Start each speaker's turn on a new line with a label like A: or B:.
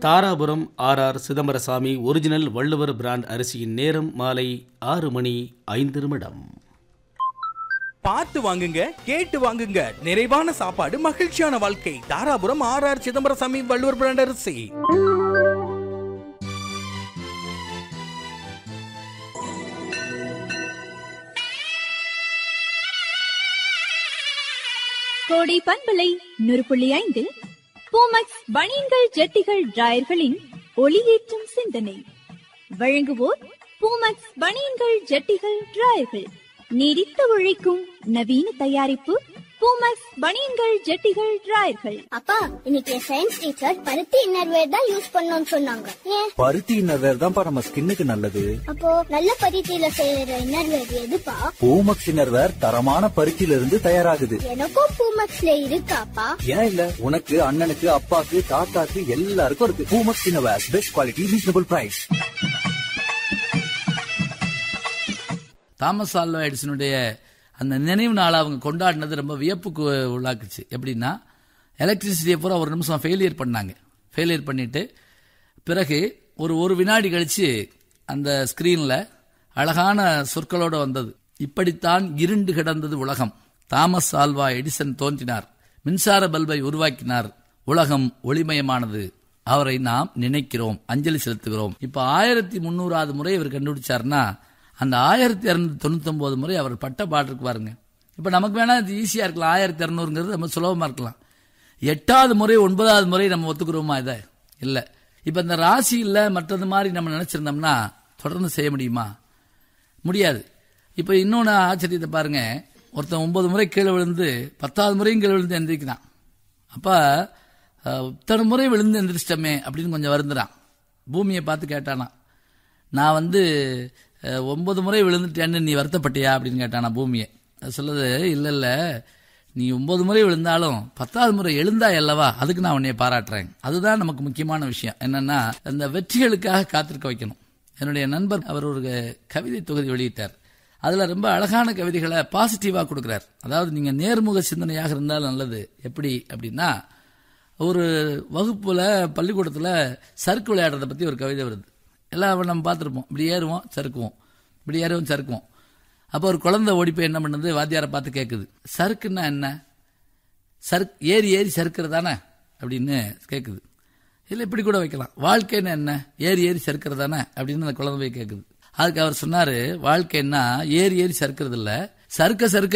A: Dharapuram R R Chidambarasamy original Valluvar brand அரிசியின் நேரம் மாலை ஆறு மணி ஐந்து நிமிடம்
B: பார்த்து வாங்குங்க கேட்டு வாங்குங்க நிறைவான சாப்பாடு மகிழ்ச்சியான வாழ்க்கை Dharapuram R R Chidambarasamy Valluvar brand அரிசி
C: கோடை பண்பலை நூறு புள்ளி ஐந்தில் பூமக்ஸ் பனியன்கள் ஜட்டிகள் டிராயர்களின் ஒளியேற்றும் சிந்தனை வழங்குவோர் பூமக்ஸ் பனியன்கள் ஜட்டிகள் டிராயர்கள் நீடித்து உழைக்கும் நவீன தயாரிப்பு பூமக்ஸ் பனியன்கள் ஜட்டிகள் டிராயர்கள்
D: அப்பா இன்னைக்கு சயின்ஸ் டீச்சர் பருத்தி இன்னர்வேர் தான் யூஸ் பண்ணணும்னு சொன்னாங்க ஏன்
E: பருத்தி இன்னர்வேர் தான்ப்பா நம்ம ஸ்கின்னுக்கு நல்லது
D: அப்போ நல்ல பருத்தியில செய்யற இன்னர்வேர் எதுப்பா
E: பூமக்ஸ் இன்னர்வேர் தரமான பருத்தியில இருந்து தயாராகுது
D: எனக்கும் பூமக்ஸ்ல இருக்காப்பா
E: ஏன் இல்ல உனக்கு அண்ணனுக்கு அப்பாக்கு தாத்தாக்கு எல்லாருக்கும் இருக்கு Poomex innerwear best quality reasonable price
F: Thomas Alva எடிசனுடைய அந்த நினைவு நாளை அவங்க கொண்டாடினது ரொம்ப வியப்புக்கு உள்ளாக்குச்சு எப்படின்னா எலக்ட்ரிசிட்டியை பூரா ஒரு நிமிஷம் ஃபெயிலியர் பண்ணாங்க ஃபெயிலியர் பண்ணிட்டு பிறகு ஒரு ஒரு வினாடி கழிச்சு அந்த ஸ்கிரீன்ல அழகான சொற்களோட வந்தது இப்படித்தான் இருண்டு கிடந்தது உலகம் தாமஸ் ஆல்வா எடிசன் தோன்றினார் மின்சார பல்பை உருவாக்கினார் உலகம் ஒளிமயமானது அவரை நாம் நினைக்கிறோம் அஞ்சலி செலுத்துகிறோம் இப்ப ஆயிரத்தி முன்னூறாவது முறை இவர் கண்டுபிடிச்சாருன்னா அந்த ஆயிரத்தி இரநூத்தி தொண்ணூத்தொன்பது முறை அவர் பட்ட பாட்டிருக்கு பாருங்க இப்ப நமக்கு வேணா இது ஈஸியா இருக்கலாம் ஆயிரத்தி இரநூறுங்கிறது ரொம்ப சுலபமா இருக்கலாம் எட்டாவது முறை ஒன்பதாவது முறை நம்ம ஒத்துக்கிறோமா இதை இல்ல இப்ப இந்த ராசி இல்ல மற்றது மாதிரி நம்ம நினைச்சிருந்தோம்னா தொடர்ந்து செய்ய முடியுமா முடியாது இப்ப இன்னொன்னு ஆச்சரியத்தை பாருங்க ஒருத்தன் ஒன்பது முறை கீழே விழுந்து பத்தாவது முறையும் கீழே விழுந்து எந்திரிக்கிறான் அப்ப அஹ், இத்தனை முறை விழுந்து எந்திரிச்சிட்டமே அப்படின்னு கொஞ்சம் வருந்துறான் பூமியை பார்த்து கேட்டானா நான் வந்து அஹ், ஒன்பது முறை விழுந்துட்டேன்னு நீ வருத்தப்பட்டியா அப்படின்னு கேட்டானா பூமியை அது சொல்லுது இல்ல இல்ல நீ ஒன்பது முறை விழுந்தாலும் பத்தாவது முறை எழுந்தா அல்லவா அதுக்கு நான் உன்னை பாராட்டுறேன் அதுதான் நமக்கு முக்கியமான விஷயம் என்னன்னா அந்த வெற்றிகளுக்காக காத்திருக்க வைக்கணும் என்னுடைய நண்பர் அவர் ஒரு கவிதை தொகுதி வெளியிட்டார் அதுல ரொம்ப அழகான கவிதைகளை பாசிட்டிவா கொடுக்கிறார் அதாவது நீங்க நேர்முக சிந்தனையாக இருந்தால் நல்லது எப்படி அப்படின்னா ஒரு வகுப்புல பள்ளிக்கூடத்துல சறுக்கு விளையாடுறத பத்தி ஒரு கவிதை வருது எல்லாம் நம்ம பார்த்துருப்போம் இப்படி ஏறுவோம் சறுக்குவோம் இப்படி ஏறுவோம் சறுக்குவோம் அப்போ ஒரு குழந்தை ஓடி போய் என்ன பண்ணுது வாத்தியாரை பார்த்து கேட்குது சறுக்குன்னா என்ன சறுக் ஏறி ஏறி சறுக்கிறதானே அப்படின்னு கேட்குது இல்லை இப்படி கூட வைக்கலாம் வாழ்க்கைன்னா என்ன ஏறி ஏறி சறுக்கிறதானே அப்படின்னு அந்த குழந்தை போய் கேட்குது அதுக்கு அவர் சொன்னாரு வாழ்க்கைன்னா ஏறி ஏறி சறுக்கிறது இல்ல சறுக்க சறுக்க